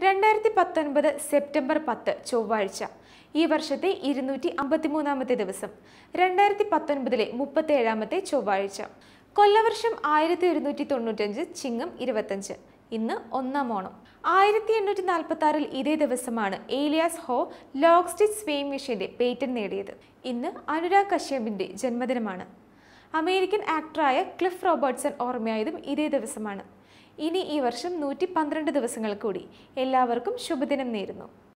രണ്ടായിരത്തി പത്തൊൻപത് സെപ്റ്റംബർ പത്ത് ചൊവ്വാഴ്ച ഈ വർഷത്തെ ഇരുന്നൂറ്റി അമ്പത്തിമൂന്നാമത്തെ ദിവസം രണ്ടായിരത്തി പത്തൊൻപതിലെ മുപ്പത്തേഴാമത്തെ ചൊവ്വാഴ്ച കൊല്ലവർഷം ആയിരത്തി ഒരുന്നൂറ്റി തൊണ്ണൂറ്റഞ്ച് ചിങ്ങം ഇരുപത്തഞ്ച് ഇന്ന് ഒന്നാം ഓണം ആയിരത്തി എണ്ണൂറ്റി നാൽപ്പത്തി ആറിൽ ഇതേ ദിവസമാണ് ഏലിയാസ് ഹോ ലോഗ് സ്റ്റിച്ച് സ്വേം മെഷീന്റെ പേറ്റന്റ് നേടിയത് ഇന്ന് അനുരാഗ് കശ്യപിന്റെ ജന്മദിനമാണ് അമേരിക്കൻ ആക്ടറായ ക്ലിഫ് റോബർട്ട്സൺ ഓർമ്മയായതും ഇതേ ദിവസമാണ് ഇനി ഈ വർഷം നൂറ്റി പന്ത്രണ്ട് ദിവസങ്ങൾ കൂടി എല്ലാവർക്കും ശുഭദിനം നേരുന്നു